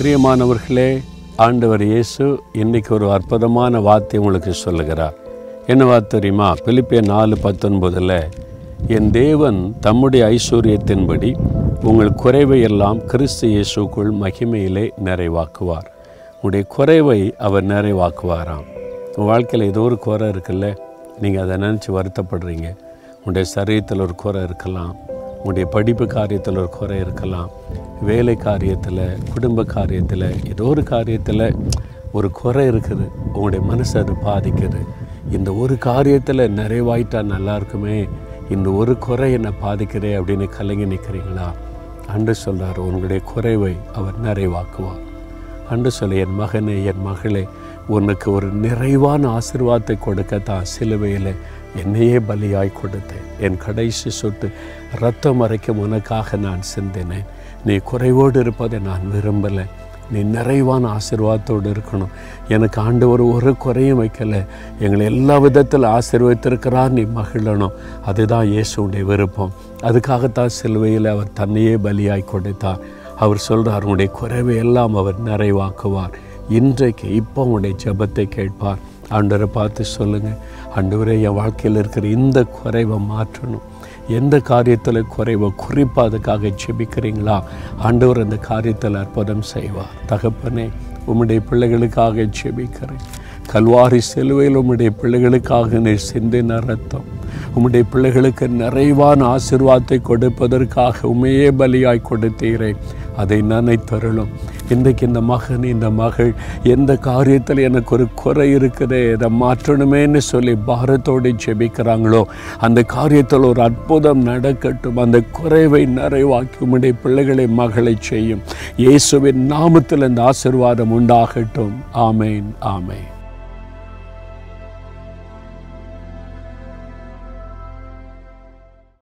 பிரியமானவர்களே ஆண்டவர் இயேசு இன்னைக்கு ஒரு அற்புதமான வார்த்தை உங்களுக்கு சொல்லுகிறார் என்ன வார்த்தை தெரியுமா பிலிப்பிய நாலு பத்தொன்பதில் என் தேவன் தம்முடைய ஐஸ்வர்யத்தின்படி உங்கள் குறைவை எல்லாம் கிறிஸ்து இயேசுக்குள் மகிமையிலே நிறைவாக்குவார் உங்களுடைய குறைவை அவர் நிறைவாக்குவாராம் உங்கள் வாழ்க்கையில் ஏதோ ஒரு குறை இருக்குல்ல நீங்கள் அதை நினச்சி வருத்தப்படுறீங்க உங்களுடைய சரீரத்தில் ஒரு குறை இருக்கலாம் உங்களுடைய படிப்பு காரியத்தில் ஒரு குறை இருக்கலாம் வேலை காரியத்தில் குடும்ப காரியத்தில் ஏதோ ஒரு காரியத்தில் ஒரு குறை இருக்குது உங்களுடைய மனசை அது பாதிக்குது இந்த ஒரு காரியத்தில் நிறைவாயிட்டா நல்லா இருக்குமே இந்த ஒரு குறை என்னை பாதிக்கிறே அப்படின்னு கலங்கி நிற்கிறீங்களா அன்று சொல்கிறார் உங்களுடைய குறைவை அவர் நிறைவாக்குவார் அன்று சொல்ல என் மகனே என் மகளே உனக்கு ஒரு நிறைவான ஆசீர்வாதத்தை கொடுக்கத்தான் சிலுவையில் என்னையே பலியாய் கொடுத்தேன் என் கடைசி சொட்டு ரத்தம் மறைக்கும் உனக்காக நான் சிந்தினேன் நீ குறைவோடு இருப்பதை நான் விரும்பலை நீ நிறைவான ஆசீர்வாதத்தோடு இருக்கணும் எனக்கு ஆண்டவர் ஒரு குறையும் வைக்கலை எங்களை எல்லா விதத்தில் ஆசீர்வதித்திருக்கிறார் நீ மகிழணும் அதுதான் இயேசுடைய விருப்பம் அதுக்காகத்தான் சிலுவையில் அவர் தன்னையே பலியாய் கொடுத்தார் அவர் சொல்கிறார் உங்களுடைய குறைவை எல்லாம் அவர் நிறைவாக்குவார் இன்றைக்கு இப்போ உங்களுடைய ஜெபத்தை கேட்பார் ஆண்டவரை பார்த்து சொல்லுங்கள் ஆண்டவரே என் வாழ்க்கையில் இருக்கிற இந்த குறைவை மாற்றணும் எந்த காரியத்தில் குறைவோ குறிப்பாக அதுக்காக ஜெபிக்கிறீங்களா ஆண்டவர் அந்த காரியத்தில் அற்புதம் செய்வார் தகப்பனே உம்முடைய பிள்ளைகளுக்காக ஜெபிக்கிறேன் கல்வாரி சிலுவையில் உம்முடைய பிள்ளைகளுக்காக நீர் சிந்தின ரத்தம் உம்முடைய பிள்ளைகளுக்கு நிறைவான ஆசீர்வாதத்தை கொடுப்பதற்காக உண்மையே பலியாய் கொடுத்தீரே அதை நினைத்தருளும் இன்றைக்கு இந்த மகன் இந்த மகள் எந்த காரியத்தில் எனக்கு ஒரு குறை இருக்குதே இதை மாற்றணுமேன்னு சொல்லி பாரத்தோடு ஜெபிக்கிறாங்களோ அந்த காரியத்தில் ஒரு அற்புதம் நடக்கட்டும் அந்த குறைவை நிறைவாக்கி உம்முடைய பிள்ளைகளை மகளை செய்யும் இயேசுவின் நாமத்தில் இந்த ஆசீர்வாதம் உண்டாகட்டும் ஆமேன் ஆமேன்